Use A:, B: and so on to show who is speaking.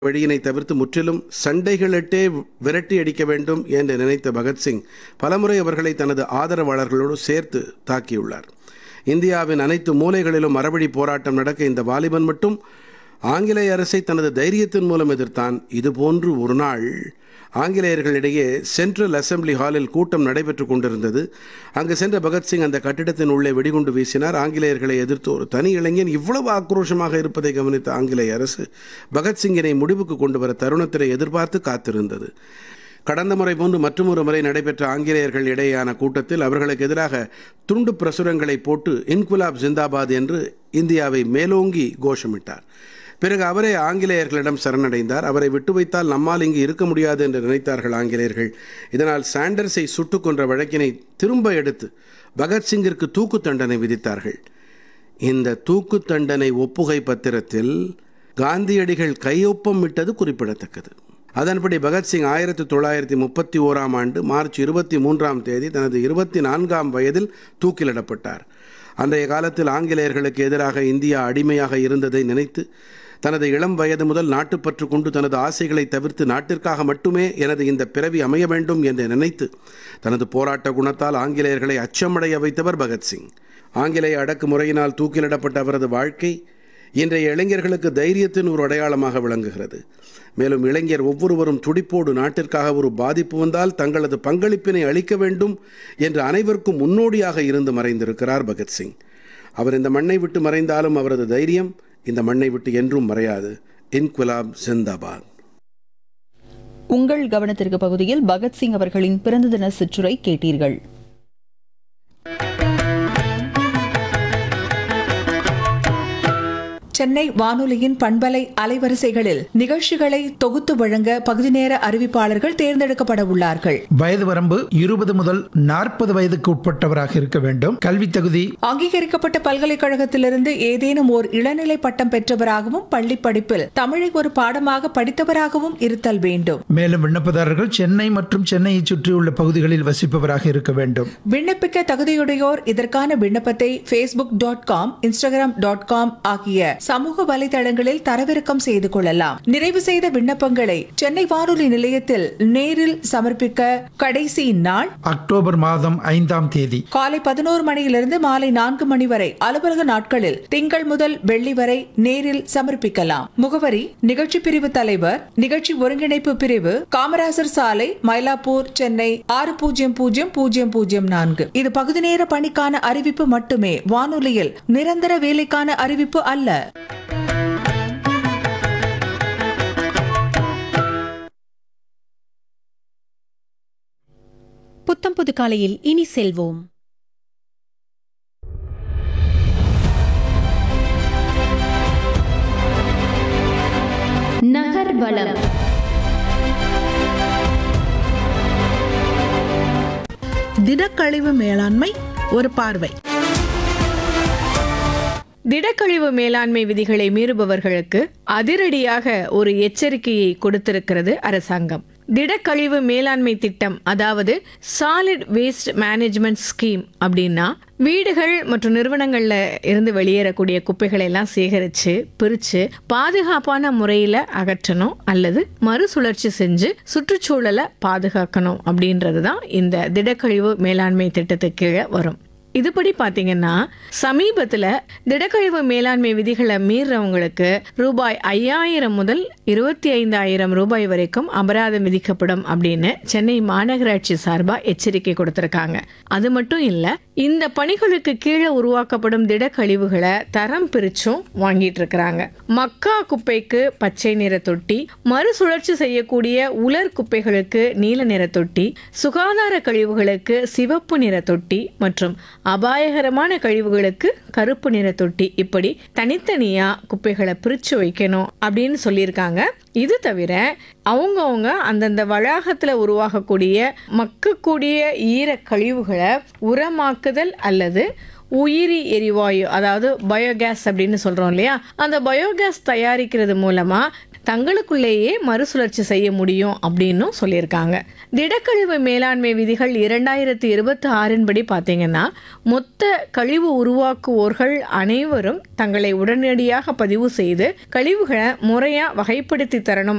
A: வழியினை தவிர்த்து முற்றிலும் சண்டைகளிட்டே விரட்டி அடிக்க வேண்டும் என்று நினைத்த பகத்சிங் பலமுறை அவர்களை தனது ஆதரவாளர்களோடு சேர்த்து தாக்கியுள்ளார் இந்தியாவின் அனைத்து மூலைகளிலும் மரவழி போராட்டம் நடக்க இந்த வாலிபன் மட்டும் ஆங்கிலேய அரசை தனது தைரியத்தின் மூலம் எதிர்த்தான் இதுபோன்று ஒரு நாள் ஆங்கிலேயர்களிடையே சென்ட்ரல் அசெம்பிளி ஹாலில் கூட்டம் நடைபெற்றுக் கொண்டிருந்தது அங்கு சென்ற பகத்சிங் அந்த கட்டிடத்தின் உள்ளே வெடிகுண்டு வீசினார் ஆங்கிலேயர்களை எதிர்த்து ஒரு தனி இளைஞன் இவ்வளவு ஆக்ரோஷமாக இருப்பதை கவனித்த ஆங்கிலேய அரசு பகத்சிங்கினை முடிவுக்கு கொண்டு வர தருணத்தினை எதிர்பார்த்து காத்திருந்தது கடந்த முறை போன்று மற்றொரு முறை நடைபெற்ற ஆங்கிலேயர்கள் இடையேயான கூட்டத்தில் அவர்களுக்கு எதிராக துண்டு பிரசுரங்களை போட்டு இன்குலாப் ஜிந்தாபாத் என்று இந்தியாவை மேலோங்கி கோஷமிட்டார் பிறகு அவரே ஆங்கிலேயர்களிடம் சரணடைந்தார் அவரை விட்டு வைத்தால் நம்மால் இங்கு இருக்க முடியாது என்று நினைத்தார்கள் ஆங்கிலேயர்கள் இதனால் சாண்டர்ஸை சுட்டுக் கொன்ற வழக்கினை திரும்ப எடுத்து பகத்சிங்கிற்கு தூக்கு தண்டனை விதித்தார்கள் இந்த தூக்கு தண்டனை ஒப்புகை பத்திரத்தில் காந்தியடிகள் கையொப்பம் விட்டது குறிப்பிடத்தக்கது அதன்படி பகத்சிங் ஆயிரத்தி தொள்ளாயிரத்தி முப்பத்தி ஓராம் ஆண்டு மார்ச் இருபத்தி மூன்றாம் தேதி தனது இருபத்தி நான்காம் வயதில் தூக்கிலிடப்பட்டார் அன்றைய காலத்தில் ஆங்கிலேயர்களுக்கு எதிராக இந்தியா அடிமையாக இருந்ததை நினைத்து தனது இளம் வயது முதல் நாட்டுப்பற்று கொண்டு தனது ஆசைகளை தவிர்த்து நாட்டிற்காக மட்டுமே எனது இந்த பிறவி அமைய வேண்டும் என்று நினைத்து தனது போராட்ட குணத்தால் ஆங்கிலேயர்களை அச்சமடைய வைத்தவர் பகத்சிங் ஆங்கிலேய அடக்குமுறையினால் தூக்கிலிடப்பட்ட அவரது வாழ்க்கை இன்றைய இளைஞர்களுக்கு தைரியத்தின் ஒரு அடையாளமாக விளங்குகிறது மேலும் இளைஞர் ஒவ்வொருவரும் துடிப்போடு நாட்டிற்காக ஒரு பாதிப்பு வந்தால் தங்களது பங்களிப்பினை அளிக்க வேண்டும் என்று அனைவருக்கும் முன்னோடியாக இருந்து மறைந்திருக்கிறார் பகத்சிங் அவர் இந்த மண்ணை விட்டு மறைந்தாலும் அவரது தைரியம் இந்த மண்ணை விட்டு என்றும் மறையாது இன்குலாப் ஜிந்தாபாத்
B: உங்கள் கவனத்திற்கு பகுதியில் பகத்சிங் அவர்களின் பிறந்த தின சிற்றுரை கேட்டீர்கள்
C: சென்னை வானொலியின் பண்பலை அலைவரிசைகளில் நிகழ்ச்சிகளை தொகுத்து வழங்க பகுதி நேர அறிவிப்பாளர்கள் தேர்ந்தெடுக்கப்பட உள்ளார்கள்
D: வயது வரம்பு இருபது முதல் நாற்பது வயதுக்கு உட்பட்டவராக இருக்க வேண்டும் கல்வி தகுதி
C: அங்கீகரிக்கப்பட்ட பல்கலைக்கழகத்திலிருந்து ஏதேனும் ஓர் இளநிலை பட்டம் பெற்றவராகவும் பள்ளி படிப்பில் தமிழை ஒரு பாடமாக படித்தவராகவும் இருத்தல் வேண்டும்
D: மேலும் விண்ணப்பதாரர்கள் சென்னை மற்றும் சென்னையை சுற்றியுள்ள பகுதிகளில் வசிப்பவராக இருக்க வேண்டும்
C: விண்ணப்பிக்க தகுதியுடையோர் இதற்கான விண்ணப்பத்தை Facebook dot com Instagram dot com ஆகிய சமூக வலைதளங்களில் தரவிறக்கம் செய்து கொள்ளலாம் நிறைவு செய்த விண்ணப்பங்களை சென்னை வானொலி நிலையத்தில் நேரில் சமர்ப்பிக்க கடைசி நாள்
D: அக்டோபர் மாதம் ஐந்தாம் தேதி
C: காலை பதினோரு மணியிலிருந்து மாலை நான்கு மணி வரை அலுவலக நாட்களில் திங்கள் முதல் வெள்ளி வரை நேரில் சமர்ப்பிக்கலாம் முகவரி நிகழ்ச்சி பிரிவு தலைவர் நிகழ்ச்சி ஒருங்கிணைப்பு பிரிவு காமராசர் சாலை மயிலாப்பூர் சென்னை ஆறு பூஜ்ஜியம் பூஜ்ஜியம் பூஜ்ஜியம் பூஜ்ஜியம் நான்கு இது பகுதி நேர பணிக்கான அறிவிப்பு மட்டுமே வானொலியில் நிரந்தர வேலைக்கான அறிவிப்பு அல்ல
E: புத்தம் புது காலையில் இனி செல்வோம் நகர்வலம்
F: திடக்கழிவு மேலாண்மை ஒரு பார்வை
G: திடக்கழிவு மேலாண்மை விதிகளை மீறுபவர்களுக்கு அதிரடியாக ஒரு எச்சரிக்கையை கொடுத்திருக்கிறது அரசாங்கம் திடக்கழிவு மேலாண்மை திட்டம் அதாவது சாலிட் வேஸ்ட் மேனேஜ்மெண்ட் ஸ்கீம் அப்படின்னா வீடுகள் மற்றும் நிறுவனங்கள்ல இருந்து வெளியேறக்கூடிய குப்பைகளை எல்லாம் சேகரித்து பிரித்து பாதுகாப்பான முறையில் அகற்றணும் அல்லது மறுசுழற்சி செஞ்சு சுற்றுச்சூழலை பாதுகாக்கணும் அப்படின்றது தான் இந்த திடக்கழிவு மேலாண்மை திட்டத்துக்கு கீழே வரும் இதுபடி பார்த்தீங்கன்னா சமீபத்தில் திடக்கழிவு மேலாண்மை விதிகளை மீறவங்களுக்கு ரூபாய் ஐயாயிரம் முதல் இருபத்தி ஐந்தாயிரம் ரூபாய் வரைக்கும் அபராதம் விதிக்கப்படும் அப்படின்னு சென்னை மாநகராட்சி சார்பாக எச்சரிக்கை கொடுத்துருக்காங்க அது மட்டும் இல்லை இந்த பணிகளுக்கு கீழே உருவாக்கப்படும் திடக்கழிவுகளை தரம் பிரிச்சும் வாங்கிட்டு இருக்கிறாங்க மக்கா குப்பைக்கு பச்சை நிற தொட்டி மறுசுழற்சி செய்யக்கூடிய உலர் குப்பைகளுக்கு நீல நிற தொட்டி சுகாதார கழிவுகளுக்கு சிவப்பு நிற தொட்டி மற்றும் அபாயகரமான கழிவுகளுக்கு கருப்பு நிற தொட்டி இப்படி தனித்தனியா குப்பைகளை பிரிச்சு வைக்கணும் அப்படின்னு சொல்லியிருக்காங்க இது தவிர அவங்கவுங்க அந்தந்த வளாகத்தில் உருவாகக்கூடிய மக்கக்கூடிய ஈர கழிவுகளை உரமாக்குதல் அல்லது உயிரி எரிவாயு அதாவது பயோகேஸ் அப்படின்னு சொல்கிறோம் இல்லையா அந்த பயோகேஸ் தயாரிக்கிறது மூலமாக தங்களுக்குள்ளேயே மறுசுழற்சி செய்ய முடியும் அப்படின்னும் சொல்லியிருக்காங்க திடக்கழிவு மேலாண்மை விதிகள் இரண்டாயிரத்தி இருபத்தி ஆறின் படி பார்த்தீங்கன்னா மொத்த கழிவு உருவாக்குவோர்கள் அனைவரும் தங்களை உடனடியாக பதிவு செய்து கழிவுகளை முறையாக வகைப்படுத்தி தரணும்